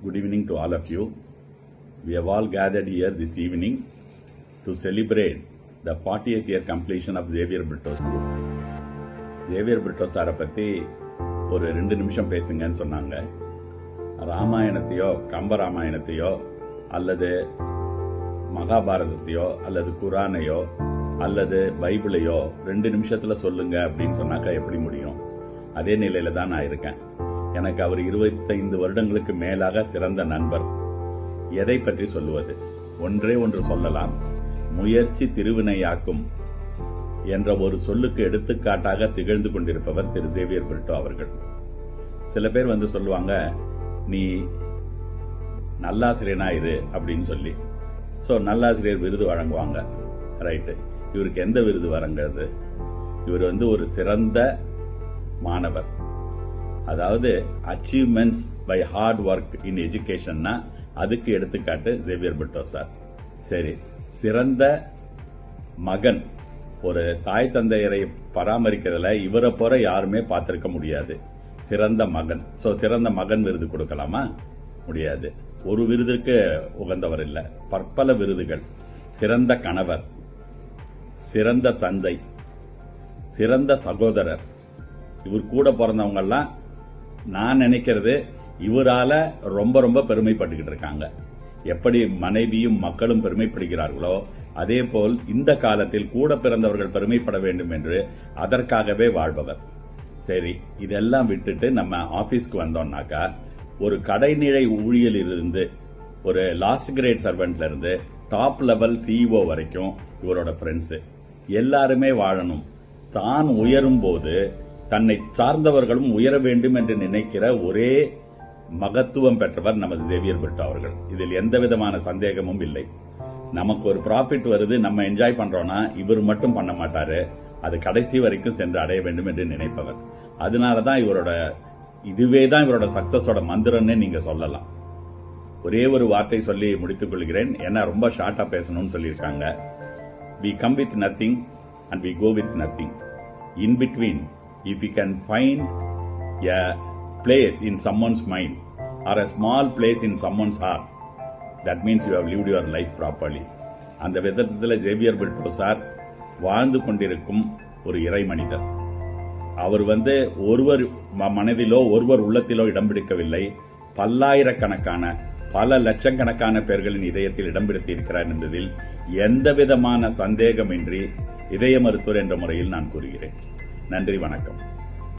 Good evening to all of you. We have all gathered here this evening to celebrate the 40th year completion of Xavier Brittos Group. Xavier Brittos சாரை பத்தி ஒரு ரெண்டு நிமிஷம் பேசுங்கன்னு சொன்னாங்க ராமாயணத்தையோ கம்ப ராமாயணத்தையோ அல்லது மகாபாரதத்தையோ அல்லது குரானையோ அல்லது பைபிளையோ ரெண்டு நிமிஷத்துல சொல்லுங்க அப்படின்னு சொன்னாக்கா எப்படி முடியும் அதே நிலையில தான் நான் இருக்கேன் எனக்கு அவர் இருபத்தைந்து வருடங்களுக்கு மேலாக சிறந்த நண்பர் எதை பற்றி சொல்லுவது ஒன்றே ஒன்று சொல்லலாம் முயற்சி திருவினையாக்கும் என்ற ஒரு சொல்லுக்கு எடுத்துக்காட்டாக திகழ்ந்து கொண்டிருப்பவர் திரு சேவியர் பிரிட்டோ அவர்கள் சில பேர் வந்து சொல்லுவாங்க நீ நல்லாசிரியனா இரு அப்படின்னு சொல்லி ஸோ நல்லாசிரியர் விருது வழங்குவாங்க ரைட்டு இவருக்கு எந்த விருது வழங்குறது இவர் வந்து ஒரு சிறந்த மாணவர் அதாவது achievements by hard work in எஜுகேஷன்னா அதுக்கு எடுத்துக்காட்டு ஜேவியர் பிட்டோ சார் சரி சிறந்த மகன் ஒரு தாய் தந்தையரை பராமரிக்கிறதுல இவரை போற யாருமே பார்த்திருக்க முடியாது சிறந்த மகன் சோ சிறந்த மகன் விருது கொடுக்கலாமா முடியாது ஒரு விருதுக்கு உகந்தவர் இல்ல பற்பல விருதுகள் சிறந்த கணவர் சிறந்த தந்தை சிறந்த சகோதரர் இவர் கூட பிறந்தவங்க எல்லாம் நான் நினைக்கிறது இவரால ரொம்ப ரொம்ப பெருமைப்பட்டுக்கிட்டு இருக்காங்க எப்படி மனைவியும் மக்களும் பெருமைப்படுகிறார்களோ அதே போல் இந்த காலத்தில் கூட பிறந்தவர்கள் பெருமைப்பட வேண்டும் என்று அதற்காகவே வாழ்பவர் சரி இதெல்லாம் விட்டுட்டு நம்ம ஆபீஸ்க்கு வந்தோம்னாக்கா ஒரு கடைநிலை ஊழியல் இருந்து ஒரு லாஸ்ட் கிரேட் சர்வெண்ட்ல இருந்து டாப் லெவல் சிஇஓ வரைக்கும் இவரோட ஃப்ரெண்ட்ஸ் எல்லாருமே வாழணும் தான் உயரும் போது தன்னை சார்ந்தவர்களும் உயர வேண்டும் என்று நினைக்கிற ஒரே மகத்துவம் பெற்றவர் நமது ஜேவியர் பிரிட்டோ அவர்கள் இதில் எந்த விதமான சந்தேகமும் இல்லை நமக்கு ஒரு ப்ராஃபிட் வருது நம்ம என்ஜாய் பண்றோம்னா இவர் மட்டும் பண்ண மாட்டாரு அது கடைசி வரைக்கும் சென்று அடைய வேண்டும் என்று நினைப்பவர் அதனாலதான் இவரோட இதுவே தான் இவரோட சக்சஸோட மந்திரம்னு நீங்க சொல்லலாம் ஒரே ஒரு வார்த்தை சொல்லி முடித்துக் கொள்கிறேன் ஏன்னா ரொம்ப ஷார்ட்டா பேசணும்னு சொல்லியிருக்காங்க we come with nothing and we go with nothing in between if you can find a place in someone's mind or a small place in someone's heart, that means you have lived your life properly. அந்த விதத்தில் Xavier Britto sir வாழ்ந்து கொண்டிருக்கும் ஒரு இறை மனிதர் அவர் வந்து ஒருவர் ம- மனதிலோ ஒருவர் உள்ளத்திலோ இடம் பிடிக்கவில்லை பல்லாயிரக்கணக்கான பல லட்சக்கணக்கான பேர்களின் இதயத்தில் இடம் பிடித்து இருக்கிறார் என்பதில் எந்த விதமான சந்தேகமின்றி இதய மருத்துவர் என்ற முறையில் நான் கூறுகிறேன் நன்றி வணக்கம்